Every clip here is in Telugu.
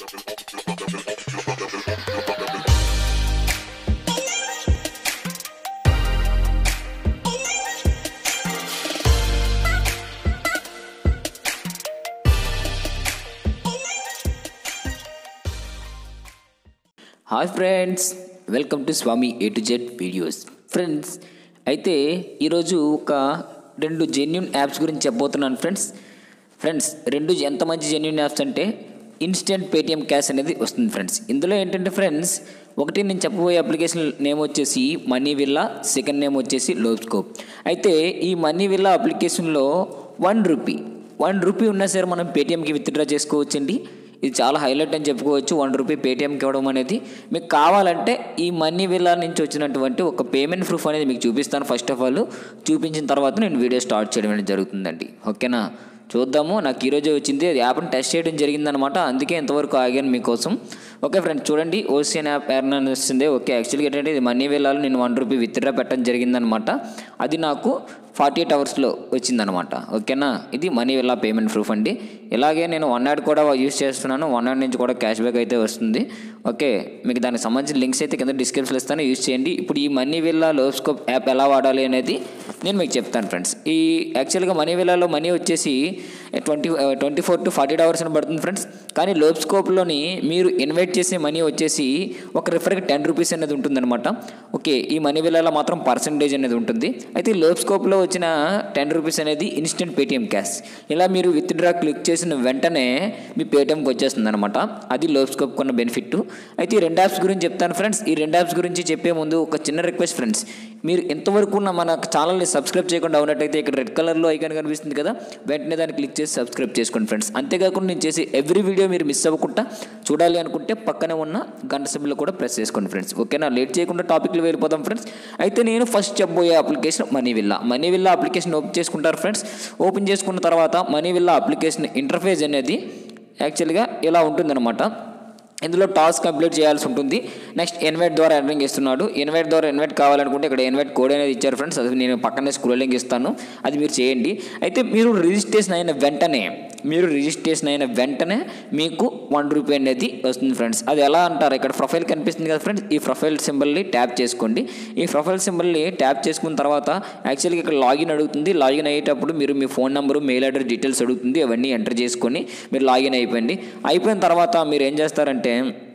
hi friends welcome to Swami A to Z videos friends అయితే ఈరోజు ఒక రెండు జెన్యున్ యాప్స్ గురించి చెప్పబోతున్నాను ఫ్రెండ్స్ ఫ్రెండ్స్ రెండు ఎంత మంచి జెన్యున్ యాప్స్ అంటే ఇన్స్టెంట్ పేటిఎం క్యాష్ అనేది వస్తుంది ఫ్రెండ్స్ ఇందులో ఏంటంటే ఫ్రెండ్స్ ఒకటి నేను చెప్పబోయే అప్లికేషన్ నేమ్ వచ్చేసి మనీ విల్లా సెకండ్ నేమ్ వచ్చేసి లోబ్స్కోప్ అయితే ఈ మనీ విల్లా అప్లికేషన్లో వన్ రూపీ వన్ రూపీ ఉన్నా సరే మనం పేటిఎంకి విత్డ్రా చేసుకోవచ్చండి ఇది చాలా హైలైట్ అని చెప్పుకోవచ్చు వన్ రూపీ పేటిఎంకి ఇవ్వడం అనేది మీకు కావాలంటే ఈ మనీ విల్లా నుంచి వచ్చినటువంటి ఒక పేమెంట్ ప్రూఫ్ అనేది మీకు చూపిస్తాను ఫస్ట్ ఆఫ్ ఆల్ చూపించిన తర్వాత నేను వీడియో స్టార్ట్ చేయడం అనేది జరుగుతుందండి ఓకేనా చూద్దాము నాకు ఈరోజే వచ్చింది అది యాప్ని టెస్ట్ చేయడం జరిగిందనమాట అందుకే ఇంతవరకు ఆగాను మీకోసం ఓకే ఫ్రెండ్స్ చూడండి ఓసియన్ యాప్ ఎర్న్ అని వస్తుంది ఓకే యాక్చువల్గా ఏంటంటే ఇది మనీ వెళ్ళాలి నేను వన్ రూపీ విత్డ్రా పెట్టడం జరిగిందనమాట అది నాకు ఫార్టీ ఎయిట్ అవర్స్లో వచ్చిందనమాట ఓకేనా ఇది మనీ వెళ్ళా పేమెంట్ ప్రూఫ్ అండి ఇలాగే నేను వన్ యాడ్ కూడా యూస్ చేస్తున్నాను వన్ యాడ్ నుంచి కూడా క్యాష్ బ్యాక్ అయితే వస్తుంది ఓకే మీకు దానికి సంబంధించిన లింక్స్ అయితే కింద డిస్క్రిప్షన్లో ఇస్తాను యూస్ చేయండి ఇప్పుడు ఈ మనీ వెళ్ళా లోస్కోప్ యాప్ ఎలా వాడాలి అనేది నేను మీకు చెప్తాను ఫ్రెండ్స్ ఈ యాక్చువల్గా మనీ వెళ్ళాలో మనీ వచ్చేసి twenty twenty four to forty hours అని పడుతుంది ఫ్రెండ్స్ కానీ లోప్స్కోప్లోని మీరు ఇన్వైట్ చేసే మనీ వచ్చేసి ఒక రిఫర్కి టెన్ రూపీస్ అనేది ఉంటుందన్నమాట ఓకే ఈ మనీ వెళ్ళాలో మాత్రం పర్సంటేజ్ అనేది ఉంటుంది అయితే లోప్స్కోప్లో వచ్చిన టెన్ రూపీస్ అనేది ఇన్స్టెంట్ పేటిఎం క్యాష్ ఇలా మీరు విత్డ్రా క్లిక్ చేసిన వెంటనే మీ పేటిఎంకి వచ్చేస్తుంది అనమాట అది లోప్స్కోప్ కొన్న బెనిఫిట్ అయితే ఈ రెండు యాప్స్ గురించి చెప్తాను ఫ్రెండ్స్ ఈ రెండు యాప్స్ గురించి చెప్పే ముందు ఒక చిన్న రిక్వెస్ట్ ఫ్రెండ్స్ మీరు ఎంతవరకు ఉన్న మన ఛానల్ని సబ్స్క్రైబ్ చేయకుండా ఉన్నట్టయితే ఇక్కడ రెడ్ కలర్లో ఐకాన్ కనిపిస్తుంది కదా వెంటనే దాన్ని క్లిక్ చేసి సబ్స్క్రైబ్ చేసుకోండి ఫ్రెండ్స్ అంతేకాకుండా నేను చేసే ఎవ్రీ వీడియో మీరు మిస్ అవ్వకుండా చూడాలి అనుకుంటే పక్కనే ఉన్న గంట సభ్యులు కూడా ప్రెస్ చేసుకోండి ఫ్రెండ్స్ ఓకేనా లేట్ చేయకుండా టాపిక్లు వెళ్ళిపోతాం ఫ్రెండ్స్ అయితే నేను ఫస్ట్ చెప్పబోయే application money villa money villa application open చేసుకుంటారు ఫ్రెండ్స్ ఓపెన్ చేసుకున్న తర్వాత మనీ విల్లా అప్లికేషన్ ఇంటర్ఫేస్ అనేది యాక్చువల్గా ఇలా ఉంటుందన్నమాట ఇందులో టాస్క్ కంప్లీట్ చేయాల్సి ఉంటుంది నెక్స్ట్ ఇన్వైట్ ద్వారా ఎర్నింగ్ ఇస్తున్నాడు ఇన్వైట్ ద్వారా ఇన్వైట్ కావాలనుకుంటే ఇక్కడ ఇన్వైట్ కోడ్ అనేది ఇచ్చారు ఫ్రెండ్స్ అది నేను పక్కనే స్క్రోలింగ్ ఇస్తాను అది మీరు చేయండి అయితే మీరు రిజిస్ట్రేషన్ అయిన వెంటనే మీరు రిజిస్ట్రేషన్ అయిన వెంటనే మీకు వన్ రూపీ అనేది వస్తుంది ఫ్రెండ్స్ అది ఎలా అంటారు ఇక్కడ ప్రొఫైల్ కనిపిస్తుంది కదా ఫ్రెండ్స్ ఈ ప్రొఫైల్ సింబల్ని ట్యాప్ చేసుకోండి ఈ ప్రొఫైల్ సింబల్ని ట్యాప్ చేసుకున్న తర్వాత యాక్చువల్గా ఇక్కడ లాగిన్ అడుగుతుంది లాగిన్ అయ్యేటప్పుడు మీరు మీ phone number mail address details అడుగుతుంది అవన్నీ ఎంటర్ చేసుకొని మీరు లాగిన్ అయిపోయింది అయిపోయిన తర్వాత మీరు ఏం చేస్తారంటే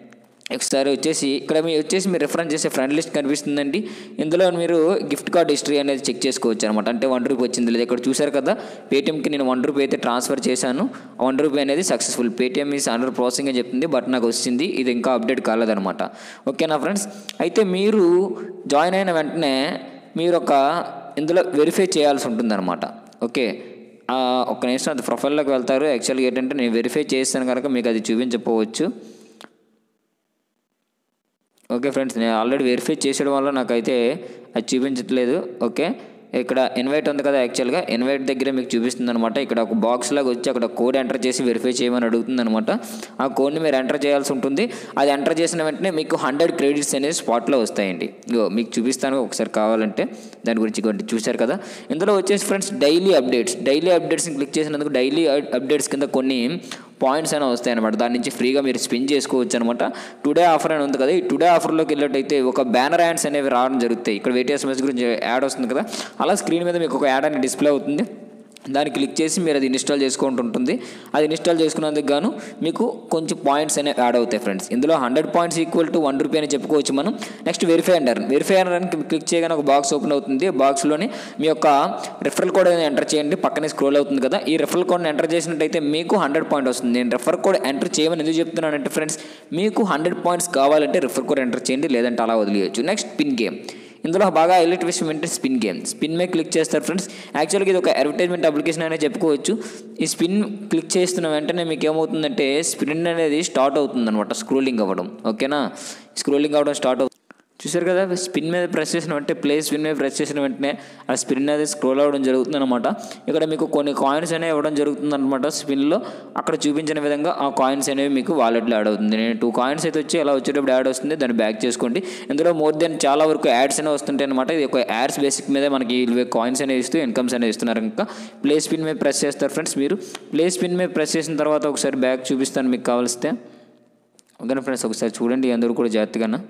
ఒకసారి వచ్చేసి ఇక్కడ మీ వచ్చేసి మీరు రిఫరెన్స్ చేసే ఫ్రెండ్ లిస్ట్ కనిపిస్తుందండి ఇందులో మీరు గిఫ్ట్ కార్డ్ హిస్టరీ అనేది చెక్ చేసుకోవచ్చు అనమాట అంటే వన్ రూపీ వచ్చింది లేదా ఇక్కడ చూసారు కదా పేటిఎంకి నేను వన్ రూపీ అయితే ట్రాన్స్ఫర్ చేశాను వన్ రూపీ అనేది successful Paytm is under processing అని చెప్తుంది బట్ నాకు వచ్చింది ఇది ఇంకా అప్డేట్ కాలేదనమాట ఓకేనా ఫ్రెండ్స్ అయితే మీరు జాయిన్ అయిన వెంటనే మీరు ఒక ఇందులో వెరిఫై చేయాల్సి ఉంటుందన్నమాట ఓకే ఒక్క నిమిషం అది ప్రొఫైల్లోకి వెళ్తారు యాక్చువల్గా ఏంటంటే నేను వెరిఫై చేస్తాను కనుక మీకు అది చూపించకపోవచ్చు ఓకే ఫ్రెండ్స్ నేను ఆల్రెడీ వెరిఫై చేసేయడం వల్ల నాకైతే అది చూపించట్లేదు ఓకే ఇక్కడ ఇన్వైట్ ఉంది కదా యాక్చువల్గా ఇన్వైట్ దగ్గర మీకు చూపిస్తుంది అనమాట ఇక్కడ ఒక బాక్స్ లాగా వచ్చి అక్కడ కోడ్ ఎంటర్ చేసి వెరిఫై చేయమని అడుగుతుంది అనమాట ఆ కోడ్ని మీరు ఎంటర్ చేయాల్సి ఉంటుంది అది ఎంటర్ చేసిన వెంటనే మీకు హండ్రెడ్ క్రెడిట్స్ అనేది స్పాట్లో వస్తాయండి ఇగో మీకు చూపిస్తాను ఒకసారి కావాలంటే దాని గురించి ఇంకోటి చూశారు కదా ఇందులో వచ్చేసి ఫ్రెండ్స్ డైలీ అప్డేట్స్ డైలీ అప్డేట్స్ని క్లిక్ చేసినందుకు డైలీ అప్డేట్స్ కింద కొన్ని పాయింట్స్ అయినా వస్తాయి అనమాట దాని నుంచి ఫ్రీగా మీరు స్పిన్ చేసుకోవచ్చు అనమాట టుడే ఆఫర్ అని ఉంది కదా ఈ టుడే ఆఫర్లోకి వెళ్ళినట్టయితే ఒక బ్యానర్ యాడ్స్ అనేవి రావడం జరుగుతాయి ఇక్కడ వెయిట్ ఎస్ఎంఎస్ గురించి యాడ్ వస్తుంది కదా అలా స్క్రీన్ మీద మీకు ఒక యాడ్ అనేది డిస్ప్లే అవుతుంది దాన్ని క్లిక్ చేసి మీరు అది ఇన్స్టాల్ చేసుకుంటూ ఉంటుంది అది ఇన్స్టాల్ చేసుకున్నందుకు గాను మీకు కొంచెం పాయింట్స్ అనేవి యాడ్ అవుతాయి ఫ్రెండ్స్ ఇందులో hundred points equal to one rupee అని చెప్పుకోవచ్చు మనం నెక్స్ట్ వెరిఫై అంటారు వెరిఫై అని క్లిక్ చేయగానే ఒక బాక్స్ ఓపెన్ అవుతుంది బాక్స్లోని మీ యొక్క రిఫరల్ కోడ్ అనేది ఎంటర్ చేయండి పక్కనే స్క్రోల్ అవుతుంది కదా ఈ రిఫరల్ కోడ్ని ఎంటర్ చేసినట్టయితే మీకు హండ్రెడ్ పాయింట్ వస్తుంది నేను రిఫర్ కోడ్ ఎంటర్ చేయమని ఎందుకు చెప్తున్నానంటే ఫ్రెండ్స్ మీకు హండ్రెడ్ పాయింట్స్ కావాలంటే రిఫర్ కోడ్ ఎంటర్ చేయండి లేదంటే అలా వదిలేయచ్చు నెక్స్ట్ పిన్ గేమ్ ఇందులో బాగా హైలైట్ విషయం ఏంటంటే స్పిన్ గేమ్ స్పిన్ మీద క్లిక్ చేస్తారు ఫ్రెండ్స్ యాక్చువల్గా ఇది ఒక అడ్వర్టైజ్మెంట్ అప్లికేషన్ అనేది చెప్పుకోవచ్చు ఈ స్పిన్ క్లిక్ చేస్తున్న వెంటనే మీకు ఏమవుతుందంటే స్పిన్ అనేది స్టార్ట్ అవుతుంది అనమాట స్క్రోలింగ్ అవ్వడం ఓకేనా స్క్రోలింగ్ అవ్వడం స్టార్ట్ అవుతుంది చూసారు కదా స్పిన్ మీద ప్రెస్ చేసిన వెంటనే ప్లే స్పిన్ మీద ప్రెస్ చేసిన వెంటనే ఆ స్పిన్ అనేది స్క్రోల్ అవ్వడం జరుగుతుంది అనమాట ఇక్కడ మీకు కొన్ని కాయిన్స్ అనేవి ఇవ్వడం జరుగుతుంది అనమాట స్పిన్లో అక్కడ చూపించిన విధంగా ఆ కాయిన్స్ అనేవి మీకు వాలెట్లో యాడ్ అవుతుంది నేను టూ కాయిన్స్ అయితే వచ్చి అలా వచ్చేటప్పుడు యాడ్ వస్తుంది దాన్ని బ్యాక్ చేసుకోండి ఇందులో మోర్ దెన్ చాలా వరకు యాడ్స్ అనేవి వస్తుంటాయి అనమాట ఇది ఒక యాడ్స్ బేసిక్ మీద మనకి కాయిన్స్ అనేవి ఇస్తూ ఇన్కమ్స్ అనేవి ఇస్తున్నారు ఇంకా ప్లే స్పిన్ మీద ప్రెస్ చేస్తారు ఫ్రెండ్స్ మీరు ప్లే స్పిన్ మీద ప్రెస్ చేసిన తర్వాత ఒకసారి బ్యాక్ చూపిస్తాను మీకు కావాల్స్తే ఓకేనా ఫ్రెండ్స్ ఒకసారి చూడండి అందరూ కూడా జాగ్రత్తగా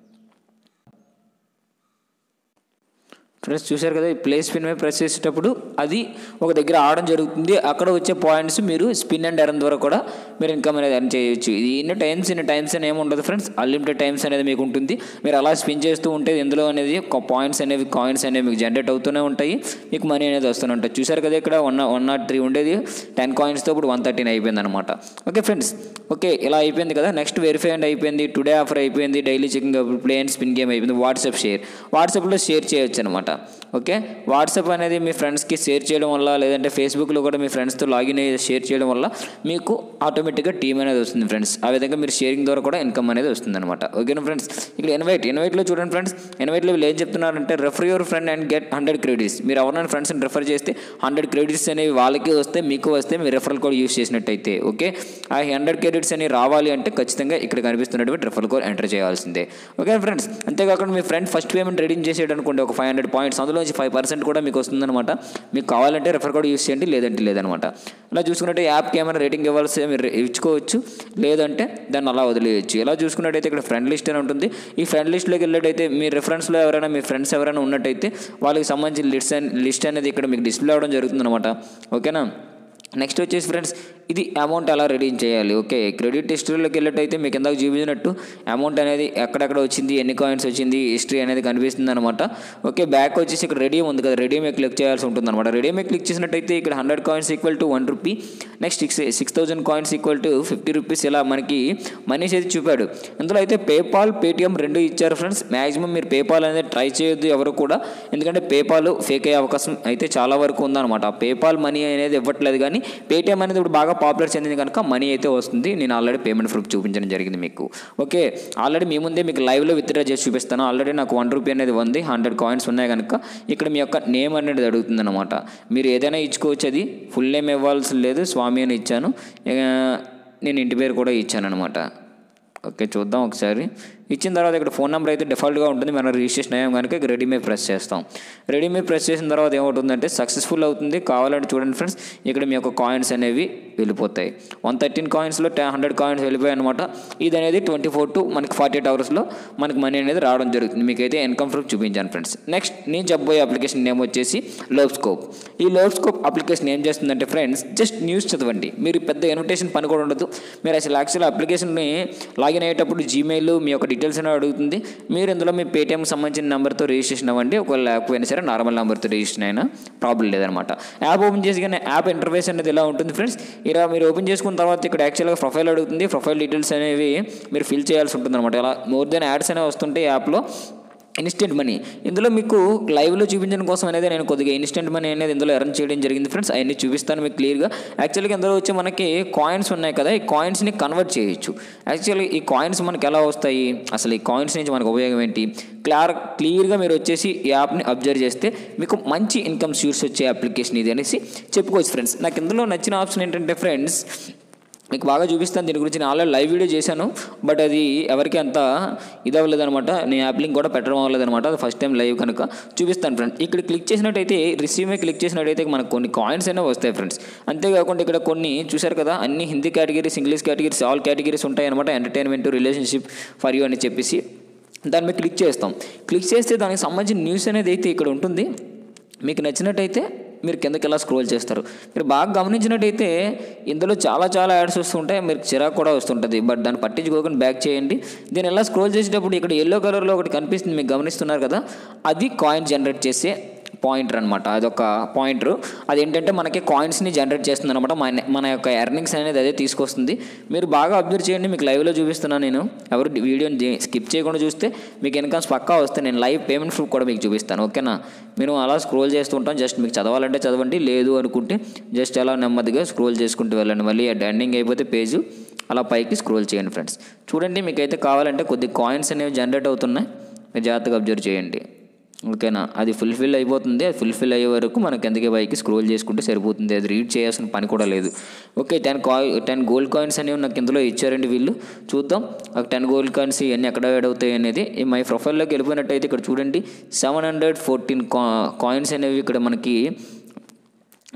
ఫ్రెండ్స్ చూశారు కదా ఈ ప్లే స్పిన్ మీద ప్రెస్ చేసేటప్పుడు అది ఒక దగ్గర ఆడడం జరుగుతుంది అక్కడ వచ్చే పాయింట్స్ మీరు స్పిన్ అండ్ ఎరన్ ద్వారా కూడా మీరు ఇన్కమ్ అనేది ఎర్న్ చేయొచ్చు ఇది ఇన్ని టైమ్స్ ఇన్ని టైమ్స్ అని ఏమి ఉండదు ఫ్రెండ్స్ అన్లిమిటెడ్ టైమ్స్ అనేది మీకు ఉంటుంది మీరు అలా స్పిన్ చేస్తూ ఉంటే ఇందులో అనేది పాయింట్స్ అనేవి కాయిన్స్ అనేవి మీకు జనరేట్ అవుతూనే ఉంటాయి మీకు మనీ అనేది వస్తూనే ఉంటుంది చూశారు కదా ఇక్కడ వన్ వన్ నాట్ త్రీ ఉండేది టెన్ కాయిన్స్తో ఇప్పుడు వన్ థర్టీన్ అయిపోయింది అనమాట ఓకే ఫ్రెండ్స్ ఓకే ఇలా అయిపోయింది కదా నెక్స్ట్ వెరిఫై అండ్ అయిపోయింది టుడే ఆఫర్ అయిపోయింది daily checking play and spin game అయిపోయింది వాట్సాప్ షేర్ వాట్సాప్లో షేర్ చేయొచ్చు అనమాట ఓకే వాట్సాప్ అనేది మీ ఫ్రెండ్స్కి షేర్ చేయడం వల్ల లేదంటే ఫేస్బుక్లో కూడా మీ ఫ్రెండ్స్తో లాగిన్ అయ్యి షేర్ చేయడం వల్ల మీకు ఆటోమేటిక్గా టీమ్ అనేది వస్తుంది ఫ్రెండ్స్ ఆ విధంగా మీరు షేరింగ్ ద్వారా కూడా ఇన్కమ్ అనేది వస్తుంది అనమాట ఓకేనా ఫ్రెండ్స్ ఇక్కడ ఇన్వైట్ ఇన్వైట్లో చూడండి ఫ్రెండ్స్ ఇన్వైట్లో వీళ్ళు ఏం చెప్తున్నారంటే refer your friend and get hundred credits మీరు ఎవరైనా ఫ్రెండ్స్ని రెఫర్ చేస్తే హండ్రెడ్ క్రెడిట్స్ అనేవి వాళ్ళకి వస్తే మీకు వస్తే మీరు రెఫరల్ కోడ్ యూస్ చేసినట్టయితే ఓకే ఆ హండ్రెడ్ క్రెడిట్స్ అనేవి రావాలి అంటే ఖచ్చితంగా ఇక్కడ కనిపిస్తున్నటువంటి రెఫరల్ కోడ్ ఎంటర్ చేయాల్సిందే ఓకే ఫ్రెండ్స్ అంతేకాకుండా మీ ఫ్రెండ్ ఫస్ట్ పేమెంట్ రెడీమ్ చేసేయడం అనుకోండి ఒక ఫైవ్ హండ్రెడ్ పాయింట్స్ అందులో నుంచి ఫైవ్ పర్సెంట్ కూడా మీకు వస్తుందన్నమాట మీకు కావాలంటే రెఫర్ కోడ్ యూస్ చేయండి లేదంటే లేదనమాట ఇలా చూసుకున్నట్టు యాప్కి ఏమైనా రేటింగ్ ఇవ్వాల్సి మీరు ఇచ్చుకోవచ్చు లేదంటే దాన్ని అలా వదిలేయచ్చు ఇలా చూసుకున్నట్టయితే ఇక్కడ ఫ్రెండ్ లిస్ట్ అని ఉంటుంది ఈ ఫ్రెండ్ లిస్ట్లోకి వెళ్ళేటైతే మీ రెఫరెన్స్లో ఎవరైనా మీ ఫ్రెండ్స్ ఎవరైనా ఉన్నట్టయితే వాళ్ళకి సంబంధించిన లిస్ట్ లిస్ట్ అనేది ఇక్కడ మీకు డిస్ప్లే అవ్వడం జరుగుతుంది అనమాట ఓకేనా నెక్స్ట్ వచ్చేసి ఫ్రెండ్స్ ఇది అమౌంట్ ఎలా రెడీమ్ చేయాలి ఓకే క్రెడిట్ హిస్టరీలోకి వెళ్ళినట్టయితే మీకు ఇందాక చూపించినట్టు అమౌంట్ అనేది ఎక్కడెక్కడ వచ్చింది ఎన్ని కాయిన్స్ వచ్చింది హిస్టరీ అనేది కనిపిస్తుంది అనమాట ఓకే బ్యాక్ వచ్చేసి ఇక్కడ రెడీమ్ ఉంది కదా రెడీమే క్లిక్ చేయాల్సి ఉంటుంది అనమాట రెడీమే క్లిక్ చేసినట్టయితే ఇక్కడ hundred coins equal to one rupee next six six thousand coins equal to fifty rupees ఇలా మనకి మనీస్ అయితే చూపాడు ఇందులో అయితే పేపాల్ పేటిఎం రెండు ఇచ్చారు ఫ్రెండ్స్ మ్యాక్సిమం మీరు పేపాల్ అనేది ట్రై చేయొద్దు ఎవరు కూడా ఎందుకంటే పేపాల్ ఫేక్ అయ్యే అవకాశం అయితే చాలా వరకు ఉందన్నమాట పేపాల్ మనీ అనేది ఇవ్వట్లేదు కానీ పేటిఎం అనేది ఇప్పుడు బాగా పాపులర్ చెందింది కనుక మనీ అయితే వస్తుంది నేను ఆల్రెడీ పేమెంట్ ప్రూఫ్ చూపించడం జరిగింది మీకు ఓకే ఆల్రెడీ మీ ముందే మీకు లైవ్లో విత్డ్రా చేసి చూపిస్తాను ఆల్రెడీ నాకు వన్ రూపీ అనేది ఉంది హండ్రెడ్ కాయిన్స్ ఉన్నాయి కనుక ఇక్కడ మీ యొక్క నేమ్ అనేది అడుగుతుంది అనమాట మీరు ఏదైనా ఇచ్చుకోవచ్చు అది ఫుల్ నేమ్ ఇవ్వాల్సి లేదు స్వామి అని ఇచ్చాను ఇక నేను ఇంటి పేరు కూడా ఇచ్చాను అనమాట ఓకే చూద్దాం ఒకసారి ఇచ్చిన తర్వాత ఇక్కడ ఫోన్ నెంబర్ అయితే డిఫాల్ట్గా ఉంటుంది మనం రిజిస్ట్రేషన్ అయ్యాం కనుక ఇక రెడీమే ప్రెస్ చేస్తాం రెడీమే ప్రెస్ చేసిన తర్వాత ఏమవుతుందంటే సక్సెస్ఫుల్ అవుతుంది కావాలంటే చూడండి ఫ్రెండ్స్ ఇక్కడ మీ యొక్క కాయిన్స్ అనేవి వెళ్ళిపోతాయి వన్ థర్టీన్ కాయిన్స్లో టెన్ హండ్రెడ్ కాయిన్స్ వెళ్ళిపోయాయి అనమాట ఇది అనేది ట్వంటీ ఫోర్ టు మనకి ఫార్టీ ఎయిట్ అవర్స్లో మనకి మనీ అనేది రావడం జరుగుతుంది మీకైతే ఇన్కమ్ ప్రూఫ్ చూపించాను ఫ్రెండ్స్ నెక్స్ట్ నేను చెప్పబోయే అప్లికేషన్ నేమ్ వచ్చేసి లోవ్ స్కోప్ ఈ లోవ్ స్కోప్ అప్లికేషన్ ఏం చేస్తుందంటే ఫ్రెండ్స్ జస్ట్ న్యూస్ చదవండి మీరు పెద్ద ఇన్విటేషన్ పని కూడా ఉండదు మీరు అసలు యాక్చువల్ అప్లికేషన్ని లాగిన్ అయ్యేటప్పుడు జీమెయిల్ మీ యొక్క డీటెయిల్స్ అనేవి అడుగుతుంది మీరు ఇందులో మీ పేటీఎంకి సంబంధించిన నెంబర్తో రిజిస్ట్రేషన్ అవ్వండి ఒకవేళ లేకపోయినా సరే నార్మల్ నెంబర్తో రిజిస్ట్రేషన్ అయినా ప్రాబ్లం లేదనమాట యాప్ ఓపెన్ చేసి కానీ యాప్ ఇంటర్ఫేస్ అనేది ఎలా ఉంటుంది ఫ్రెండ్స్ ఇలా మీరు ఓపెన్ చేసుకున్న తర్వాత ఇక్కడ యాక్చువల్గా ప్రొఫైల్ అడుగుతుంది ప్రొఫైల్ డీటెయిల్స్ అనేవి మీరు ఫిల్ చేయాల్సి ఉంటుంది అనమాట ఇలా మోర్ దెన్ యాడ్స్ అనేవి వస్తుంటాయి యాప్లో ఇన్స్టెంట్ మనీ ఇందులో మీకు లైవ్లో చూపించడం కోసం అనేది నేను కొద్దిగా ఇన్స్టెంట్ మనీ అనేది ఇందులో ఎర్న్ చేయడం జరిగింది ఫ్రెండ్స్ అవన్నీ చూపిస్తాను మీకు క్లియర్గా యాక్చువల్గా ఇందులో వచ్చి మనకి కాయిన్స్ ఉన్నాయి కదా ఈ కాయిన్స్ని కన్వర్ట్ చేయొచ్చు యాక్చువల్లీ ఈ కాయిన్స్ మనకి ఎలా వస్తాయి అసలు ఈ కాయిన్స్ నుంచి మనకు ఉపయోగం ఏంటి క్లియర్ క్లియర్గా మీరు వచ్చేసి ఈ యాప్ని అబ్జర్వ్ చేస్తే మీకు మంచి ఇన్కమ్ సోర్స్ వచ్చే అప్లికేషన్ ఇది అనేసి చెప్పుకోవచ్చు ఫ్రెండ్స్ నాకు ఇందులో నచ్చిన ఆప్షన్ ఏంటంటే ఫ్రెండ్స్ మీకు బాగా చూపిస్తాను దీని గురించి నేను ఆల్రెడీ లైవ్ వీడియో చేశాను బట్ అది ఎవరికి అంత ఇది అవ్వలేదనమాట నేను యాప్ లింక్ కూడా పెట్టడం అవ్వలేదనమాట అది ఫస్ట్ టైం లైవ్ కనుక చూపిస్తాను ఫ్రెండ్స్ ఇక్కడ క్లిక్ చేసినట్టయితే రిసీవ్ మీద క్లిక్ చేసినట్టయితే మనకు కొన్ని కాయిన్స్ అయినా వస్తాయి ఫ్రెండ్స్ అంతేకాకుండా ఇక్కడ కొన్ని చూశారు కదా అన్ని Hindi categories English categories all categories ఉంటాయి అనమాట ఎంటర్టైన్మెంట్ రిలేషన్షిప్ ఫర్ యూ అని చెప్పేసి దాని మీద క్లిక్ చేస్తాం క్లిక్ చేస్తే దానికి సంబంధించిన న్యూస్ అనేది అయితే ఇక్కడ ఉంటుంది మీకు నచ్చినట్టయితే మీరు కిందకి ఎలా స్క్రోల్ చేస్తారు మీరు బాగా గమనించినట్టయితే ఇందులో చాలా చాలా యాడ్స్ వస్తుంటాయి మీరు చిరాకు కూడా వస్తుంటుంది బట్ దాన్ని పట్టించుకోకుండా బ్యాక్ చేయండి దీన్ని ఎలా స్క్రోల్ చేసేటప్పుడు ఇక్కడ ఎల్లో కలర్లో ఒకటి కనిపిస్తుంది మీకు గమనిస్తున్నారు కదా అది కాయిన్ జనరేట్ చేసే పాయింటర్ అనమాట అదొక పాయింటర్ అదేంటంటే మనకి కాయిన్స్ని జనరేట్ చేస్తుంది అనమాట మన మన యొక్క ఎర్నింగ్స్ అనేది అదే తీసుకొస్తుంది మీరు బాగా అబ్జర్వ్ చేయండి మీకు లైవ్లో చూపిస్తున్నాను నేను ఎవరు వీడియోని స్కిప్ చేయకుండా చూస్తే మీకు ఇన్కమ్స్ పక్కా వస్తే నేను లైవ్ పేమెంట్ ప్రూఫ్ కూడా మీకు చూపిస్తాను ఓకేనా మీరు అలా స్క్రోల్ చేస్తుంటాం జస్ట్ మీకు చదవాలంటే చదవండి లేదు అనుకుంటే జస్ట్ అలా నెమ్మదిగా స్క్రోల్ చేసుకుంటూ వెళ్ళండి మళ్ళీ ఎండింగ్ అయిపోతే పేజ్ అలా పైకి స్క్రోల్ చేయండి ఫ్రెండ్స్ చూడండి మీకైతే కావాలంటే కొద్ది కాయిన్స్ అనేవి జనరేట్ అవుతున్నాయి మీరు జాగ్రత్తగా అబ్జర్వ్ చేయండి ఓకేనా అది ఫుల్ఫిల్ అయిపోతుంది అది ఫుల్ఫిల్ అయ్యే వరకు మనకి ఎందుకే పైకి స్క్రోల్ చేసుకుంటే సరిపోతుంది అది రీడ్ చేయాల్సిన పని కూడా లేదు ఓకే టెన్ కాయి టెన్ గోల్డ్ కాయిన్స్ అనేవి నాకు ఇందులో ఇచ్చారండి వీళ్ళు చూద్దాం ఆ టెన్ గోల్డ్ కాయిన్స్ ఇవన్నీ ఎక్కడ యాడ్ అవుతాయి అనేది ఈ మై ప్రొఫైల్లోకి వెళ్ళిపోయినట్టయితే ఇక్కడ చూడండి సెవెన్ హండ్రెడ్ ఫోర్టీన్ కాయిన్స్ అనేవి ఇక్కడ మనకి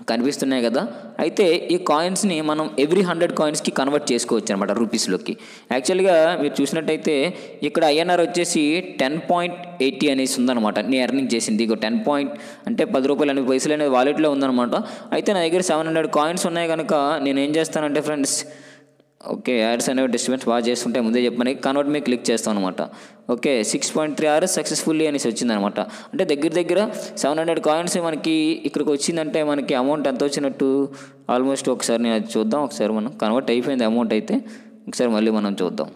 కనిపిస్తున్నాయి కదా అయితే ఈ కాయిన్స్ని మనం ఎవ్రీ హండ్రెడ్ కాయిన్స్కి కన్వర్ట్ చేసుకోవచ్చు అనమాట రూపీస్లోకి యాక్చువల్గా మీరు చూసినట్టయితే ఇక్కడ ఐఎన్ఆర్ వచ్చేసి టెన్ పాయింట్ ఎయిటీ అనేసి ఉందన్నమాట నేను ఎర్నింగ్ చేసింది ఇక టెన్ పాయింట్ అంటే పది రూపాయలు ఎనభై పైసలు అనేది వాలెట్లో ఉందన్నమాట అయితే నా దగ్గర సెవెన్ హండ్రెడ్ కాయిన్స్ ఉన్నాయి కనుక నేను ఏం చేస్తానంటే ఫ్రెండ్స్ ఓకే యాడ్స్ అనేవి డిస్టర్బెన్స్ బాగా చేస్తుంటే ముందే చెప్పని కన్వర్ట్ మీద క్లిక్ చేస్తాం అనమాట ఓకే సిక్స్ పాయింట్ త్రీ ఆర్ సక్సెస్ఫుల్లీ అనేసి వచ్చిందనమాట అంటే దగ్గర దగ్గర సెవెన్ హండ్రెడ్ కాయిన్స్ మనకి ఇక్కడికి వచ్చిందంటే మనకి అమౌంట్ ఎంత వచ్చినట్టు ఆల్మోస్ట్ ఒకసారి నేను అది చూద్దాం ఒకసారి మనం కన్వర్ట్ అయిపోయింది అమౌంట్ అయితే ఒకసారి మళ్ళీ మనం చూద్దాం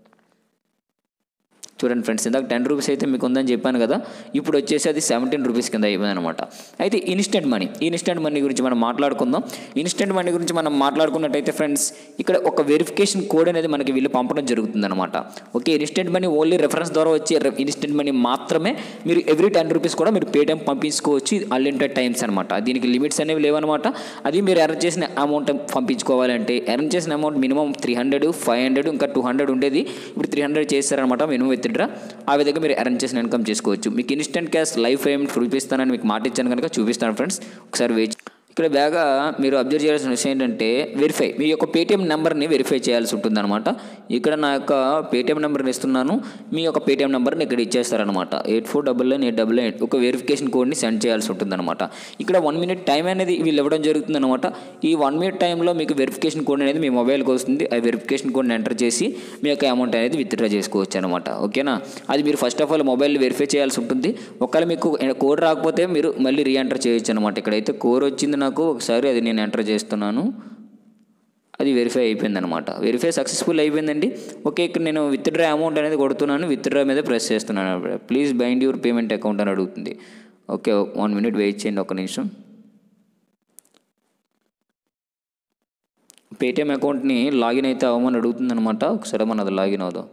చూడండి ఫ్రెండ్స్ ఇందాక టెన్ రూపీస్ అయితే మీకు ఉందని చెప్పాను కదా ఇప్పుడు వచ్చేసి అది సెవెంటీన్ రూపీస్ కింద అయిపోయింది అనమాట అయితే ఇన్స్టెంట్ మనీ ఇన్స్టెంట్ మనీ గురించి మనం మాట్లాడుకుందాం ఇన్స్టెంట్ మనీ గురించి మనం మాట్లాడుకున్నట్టయితే ఫ్రెండ్స్ ఇక్కడ ఒక వెరిఫికేషన్ కోడ్ అనేది మనకి వీళ్ళు పంపడం జరుగుతుంది అనమాట okay instant money only reference ద్వారా వచ్చే ఇన్స్టెంట్ మనీ మాత్రమే మీరు ఎవ్రీ టెన్ రూపీస్ కూడా మీరు పేటిఎం పంపించుకోవచ్చు అన్లిమిటెడ్ టైమ్స్ అనమాట దీనికి లిమిట్స్ అనేవి లేవన్నమాట అది మీరు ఎర్న్ చేసిన అమౌంట్ పంపించుకోవాలంటే ఎర్న్ చేసిన amount minimum three hundred five hundred ఇంకా టూ హండ్రెడ్ ఉండేది ఇప్పుడు త్రీ హండ్రెడ్ చేస్తారనమాట మినిమం విత్డ్రా ఆ విధంగా మీరు అరేంజ్ చేసిన ఇన్కమ్ చేసుకోవచ్చు మీకు ఇన్స్టెంట్ క్యాష్ లైఫ్ పేమెంట్ చూపిస్తానని మీకు మాట ఇచ్చాను కనుక చూపిస్తాను ఫ్రెండ్స్ ఒకసారి వెయిట్ ఇక్కడ బాగా మీరు అబ్జర్వ్ చేయాల్సిన విషయం ఏంటంటే వెరిఫై మీ యొక్క పేటిఎం నెంబర్ని వెరిఫై చేయాల్సి ఉంటుందన్నమాట ఇక్కడ నా యొక్క పేటిఎం నెంబర్ని ఇస్తున్నాను మీ యొక్క పేటిఎం నెంబర్ని ఇక్కడ ఇచ్చేస్తారనమాట eight four double nine eight double eight ఒక వెరిఫికేషన్ కోడ్ని సెండ్ చేయాల్సి ఉంటుందన్నమాట ఇక్కడ వన్ మినిట్ టైం అనేది వీళ్ళు ఇవ్వడం జరుగుతుందన్నమాట ఈ వన్ మినిట్ టైంలో మీకు వెరిఫికేషన్ కోడ్ అనేది మీ మొబైల్కి వస్తుంది ఆ వెరిఫికేషన్ కోడ్ని ఎంటర్ చేసి మీ యొక్క అమౌంట్ అనేది విత్డ్రా చేసుకోవచ్చు అనమాట ఓకేనా అది మీరు first of all mobile verify చేయాల్సి ఉంటుంది ఒకవేళ మీకు కోడ్ రాకపోతే మీరు మళ్ళీ రీఎంటర్ చేయొచ్చు అనమాట ఇక్కడైతే కోడ్ వచ్చింది నాకు ఒకసారి అది నేను ఎంటర్ చేస్తున్నాను అది వెరిఫై అయిపోయింది అనమాట వెరిఫై సక్సెస్ఫుల్ అయిపోయిందండి ఓకే ఇక్కడ నేను విత్డ్రా అమౌంట్ అనేది కొడుతున్నాను విత్డ్రా మీద ప్రెస్ చేస్తున్నాను please bind your payment account అని అడుగుతుంది ఓకే వన్ మినిట్ వెయిట్ చేయండి ఒక నిమిషం పేటిఎం అకౌంట్ని లాగిన్ అయితే అవ్వమని అడుగుతుంది అనమాట ఒకసారి మన అది లాగిన్ అవుదాం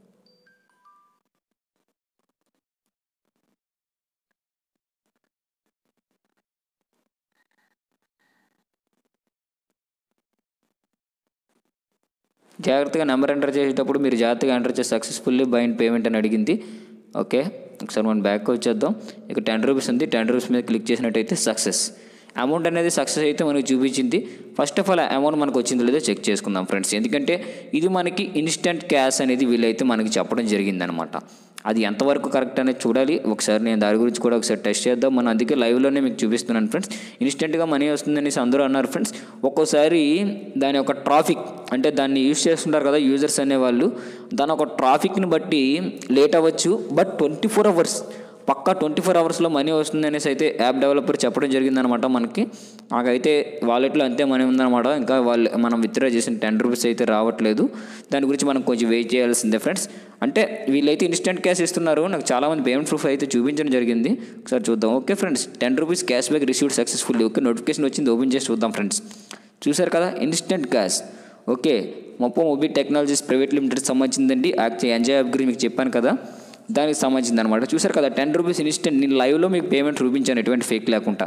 జాగ్రత్తగా నెంబర్ ఎంటర్ చేసేటప్పుడు మీరు జాగ్రత్తగా ఎంటర్ చేసి సక్సెస్ఫుల్లీ బైండ్ పేమెంట్ అని అడిగింది ఓకే ఒకసారి మనం బ్యాక్ వచ్చేద్దాం ఇక టెన్ రూపీస్ ఉంది టెన్ రూపీస్ మీద క్లిక్ చేసినట్టయితే సక్సెస్ అమౌంట్ అనేది సక్సెస్ అయితే మనకు చూపించింది ఫస్ట్ ఆఫ్ ఆల్ అమౌంట్ మనకు వచ్చిందో లేదో చెక్ చేసుకుందాం ఫ్రెండ్స్ ఎందుకంటే ఇది మనకి ఇన్స్టెంట్ క్యాష్ అనేది వీళ్ళైతే మనకి చెప్పడం జరిగిందనమాట అది ఎంతవరకు కరెక్ట్ అనేది చూడాలి ఒకసారి నేను దాని గురించి కూడా ఒకసారి టెస్ట్ చేద్దాం మనం అందుకే లైవ్లోనే మీకు చూపిస్తున్నాను ఫ్రెండ్స్ ఇన్స్టెంట్గా మనీ వస్తుందనేసి అందరూ అన్నారు ఫ్రెండ్స్ ఒక్కోసారి దాని ఒక ట్రాఫిక్ అంటే దాన్ని యూజ్ చేస్తుంటారు కదా యూజర్స్ అనేవాళ్ళు దాని ఒక ట్రాఫిక్ని బట్టి లేట్ అవ్వచ్చు బట్ ట్వంటీ ఫోర్ అవర్స్ పక్కా ట్వంటీ ఫోర్ అవర్స్లో మనీ వస్తుంది అనేసి అయితే యాప్ డెవలపర్ చెప్పడం జరిగిందనమాట మనకి నాకైతే వాలెట్లో అంతే మనీ ఉందన్నమాట ఇంకా వాళ్ళు మనం విత్డ్రా చేసిన టెన్ రూపీస్ అయితే రావట్లేదు దాని గురించి మనం కొంచెం వెయిట్ చేయాల్సిందే ఫ్రెండ్స్ అంటే వీళ్ళైతే ఇన్స్టెంట్ క్యాష్ ఇస్తున్నారు నాకు చాలామంది పేమెంట్ ప్రూఫ్ అయితే చూపించడం జరిగింది ఒకసారి చూద్దాం okay friends ten rupees cash back received successfully okay notification వచ్చింది ఓపెన్ చేసి చూద్దాం ఫ్రెండ్స్ చూసారు కదా ఇన్స్టెంట్ క్యాష్ ఓకే మొప్పో మొబీ టెక్నాలజీస్ ప్రైవేట్ లిమిటెడ్ సంబంధించిందండి యాక్చువల్లీ ఎంజాయ్ యాప్ గురించి మీకు చెప్పాను కదా దానికి సంబంధించింది అనమాట చూసారు కదా టెన్ రూపీస్ ఇన్స్టెంట్ నేను లైవ్లో మీకు పేమెంట్ చూపించాను ఎటువంటి ఫేక్ లేకుండా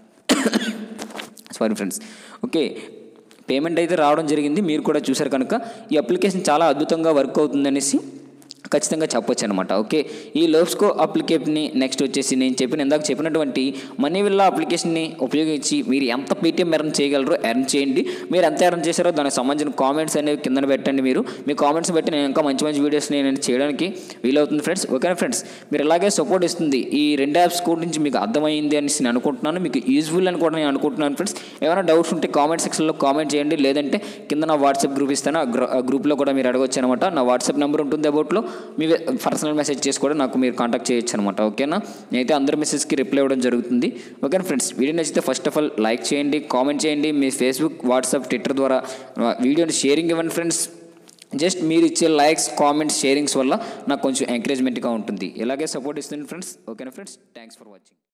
సారీ ఫ్రెండ్స్ ఓకే పేమెంట్ అయితే రావడం జరిగింది మీరు కూడా చూసారు కనుక ఈ అప్లికేషన్ చాలా అద్భుతంగా వర్క్ అవుతుందనేసి ఖచ్చితంగా చెప్పొచ్చు అనమాట ఓకే ఈ లోబ్స్కో అప్లికేషన్ని నెక్స్ట్ వచ్చేసి నేను చెప్పిన ఇందాక చెప్పినటువంటి మనీ విల్లా అప్లికేషన్ని ఉపయోగించి మీరు ఎంత పేటీఎం ఎర్న్ చేయగలరో ఎర్న్ చేయండి మీరు ఎంత ఎర్న్ చేశారో దానికి సంబంధించిన కామెంట్స్ అనేవి కింద పెట్టండి మీరు మీ కామెంట్స్ బట్టి నేను ఇంకా మంచి మంచి వీడియోస్ నేను చేయడానికి వీలవుతుంది ఫ్రెండ్స్ ఓకేనా ఫ్రెండ్స్ మీరు ఇలాగే సపోర్ట్ ఇస్తుంది ఈ రెండు యాప్స్ గురించి మీకు అర్థమైంది అనేసి నేను అనుకుంటున్నాను మీకు యూజ్ఫుల్ అని కూడా నేను అనుకుంటున్నాను ఫ్రెండ్స్ ఏమైనా డౌట్స్ ఉంటే కామెంట్ సెక్షన్లో కామెంట్ చేయండి లేదంటే కింద నా వాట్సాప్ గ్రూప్ ఇస్తాను ఆ గ్రూ- ఆ గ్రూప్లో కూడా మీరు అడగొచ్చు అనమాట నా వాట్సాప్ నెంబర్ ఉంటుంది అబౌట్లో మీ పర్సనల్ మెసేజ్ చేసి కూడా నాకు మీరు కాంటాక్ట్ చేయొచ్చు అనమాట ఓకేనా నేనైతే అందరి మెసేజ్కి రిప్లై ఇవ్వడం జరుగుతుంది ఓకేనా ఫ్రెండ్స్ వీడియో నచ్చితే ఫస్ట్ ఆఫ్ ఆల్ లైక్ చేయండి కామెంట్ చేయండి మీ ఫేస్బుక్ వాట్సాప్ ట్విట్టర్ ద్వారా వీడియోని షేరింగ్ ఇవ్వండి ఫ్రెండ్స్ జస్ట్ మీరు ఇచ్చే లైక్స్ కామెంట్స్ షేరింగ్స్ వల్ల నాకు కొంచెం ఎంకరేజ్మెంట్గా ఉంటుంది ఇలాగే సపోర్ట్ ఇస్తుంది ఫ్రెండ్స్ ఓకేనా ఫ్రెండ్స్ థ్యాంక్స్ ఫర్ వాచింగ్